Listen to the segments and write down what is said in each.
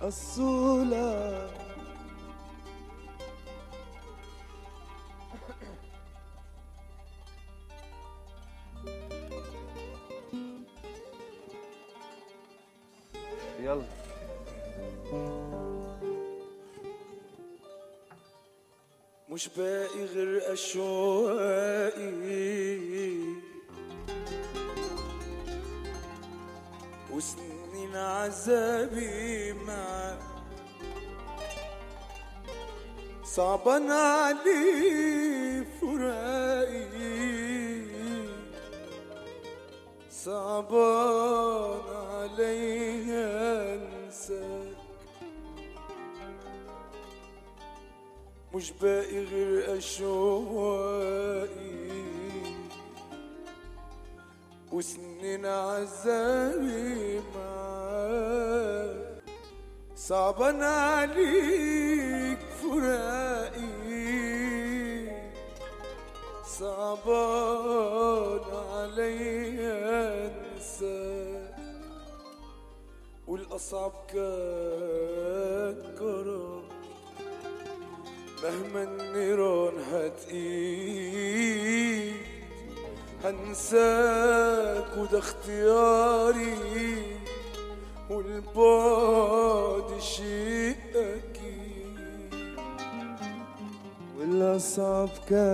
الصولة يلا مش باقي غير أشواقي وسنين عذابي معاك صعبان علي فراقي صعبان عليا انساك مش باقي غير أشواقي وسنين عذابي معاك صعبان عليك فراقي صعبان عليا انساك والأصعب كان قرار مهما النيران هتقيل هنساك وده اختياري والبعد شيء أكيد والأصعب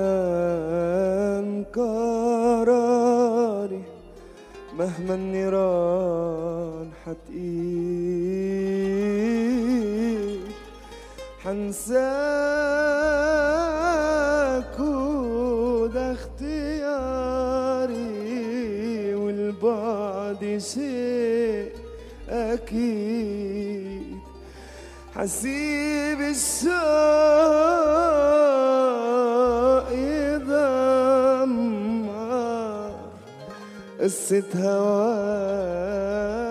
كان قراري مهما النيران حتقيل حنساك وده اختياري والبعد شيء أكيد حسيب الشوق يدمر قصة هواك